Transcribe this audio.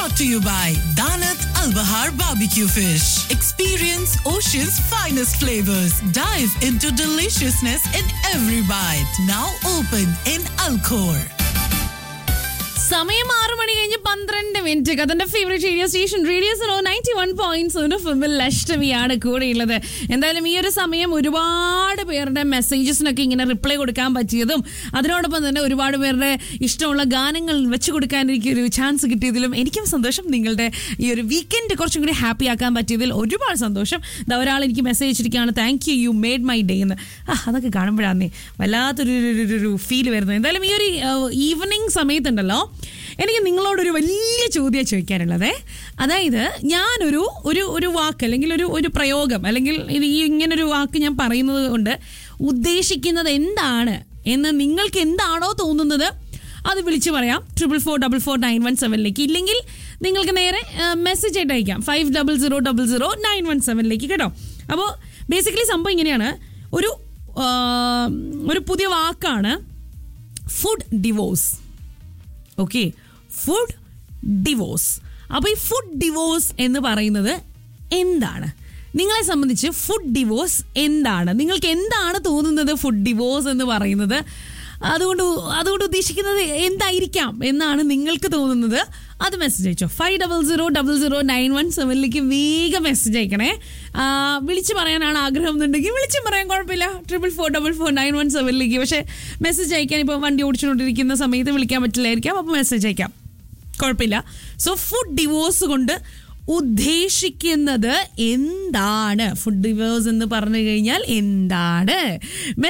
brought to you by Danat Al Bahar Barbecue Fish. Experience ocean's finest flavors. Dive into deliciousness in every bite. Now open in Alcor. സമയം ആറു മണി കഴിഞ്ഞ് പന്ത്രണ്ട് minute കഥന്റെ favourite radio station radio so ninety one point ഫിമിൽ അഷ്ടമിയാണ് കൂടെയുള്ളത് എന്തായാലും ഈ ഒരു സമയം ഒരുപാട് പേരുടെ മെസ്സേജസിനൊക്കെ ഇങ്ങനെ റിപ്ലൈ കൊടുക്കാൻ പറ്റിയതും അതിനോടൊപ്പം തന്നെ ഒരുപാട് പേരുടെ ഇഷ്ടമുള്ള ഗാനങ്ങൾ വെച്ച് കൊടുക്കാൻ എനിക്ക് ഒരു ചാൻസ് കിട്ടിയതിലും എനിക്കും സന്തോഷം നിങ്ങളുടെ ഈ ഒരു വീക്കെൻഡ് കുറച്ചും കൂടി ഹാപ്പി ആക്കാൻ പറ്റിയതിൽ ഒരുപാട് സന്തോഷം ഇതാ ഒരാൾ എനിക്ക് മെസ്സേജ് അയച്ചിരിക്കുകയാണ് thank you you made my day എന്ന് ആ അതൊക്കെ കാണുമ്പോഴാന്നേ വല്ലാത്തൊരു ഒരു- ഒരു- ഒരു ഫീൽ വരുന്നത് എന്തായാലും ഈ ഒരു ഈവനിങ് സമയത്തുണ്ടല്ലോ എനിക്ക് നിങ്ങളോടൊരു വലിയ ചോദ്യം ചോദിക്കാനുള്ളത് അതായത് ഞാനൊരു ഒരു ഒരു വാക്ക് അല്ലെങ്കിൽ ഒരു ഒരു പ്രയോഗം അല്ലെങ്കിൽ ഇത് ഈ ഇങ്ങനൊരു വാക്ക് ഞാൻ പറയുന്നത് കൊണ്ട് ഉദ്ദേശിക്കുന്നത് എന്താണ് എന്ന് നിങ്ങൾക്ക് എന്താണോ തോന്നുന്നത് അത് വിളിച്ചു പറയാം triple four double four nine one സെവനിലേക്ക് ഇല്ലെങ്കിൽ നിങ്ങൾക്ക് നേരെ മെസ്സേജ് ആയിട്ട് അയക്കാം five double zero double zero nine one സെവനിലേക്ക് കേട്ടോ അപ്പോൾ ബേസിക്കലി സംഭവം ഇങ്ങനെയാണ് ഒരു ആ, ഒരു പുതിയ വാക്കാണ് food divorce okay food divorce അപ്പോൾ ഈ ഫുഡ് ഡിവോഴ്സ് എന്ന് പറയുന്നത് എന്താണ് നിങ്ങളെ സംബന്ധിച്ച് ഫുഡ് ഡിവോഴ്സ് എന്താണ് നിങ്ങൾക്ക് എന്താണ് തോന്നുന്നത് ഫുഡ് ഡിവോഴ്സ് എന്ന് പറയുന്നത് അതുകൊണ്ട് അതുകൊണ്ട് ഉദ്ദേശിക്കുന്നത് എന്തായിരിക്കാം എന്നാണ് നിങ്ങൾക്ക് തോന്നുന്നത് അത് മെസ്സേജ് അയച്ചോ five double zero double zero nine one സെവനിലേക്ക് വേഗം മെസ്സേജ് അയക്കണേ ആ, വിളിച്ച് പറയാനാണ് ആഗ്രഹം എന്നുണ്ടെങ്കിൽ വിളിച്ചും പറയാൻ കുഴപ്പമില്ല triple four double four nine one സെവനിലേക്ക് പക്ഷേ മെസ്സേജ് അയക്കാൻ ഇപ്പോൾ വണ്ടി ഓടിച്ചുകൊണ്ടിരിക്കുന്ന സമയത്ത് വിളിക്കാൻ പറ്റില്ലായിരിക്കാം അപ്പോൾ മെസ്സേജ് അയക്കാം കുഴപ്പമില്ല സോ ഫുഡ് ഡിവോഴ്സ് കൊണ്ട് ഉദ്ദേശിക്കുന്നത് എന്താണ് ഫുഡ് ഡിവോഴ്സ് എന്ന് പറഞ്ഞു കഴിഞ്ഞാൽ എന്താണ്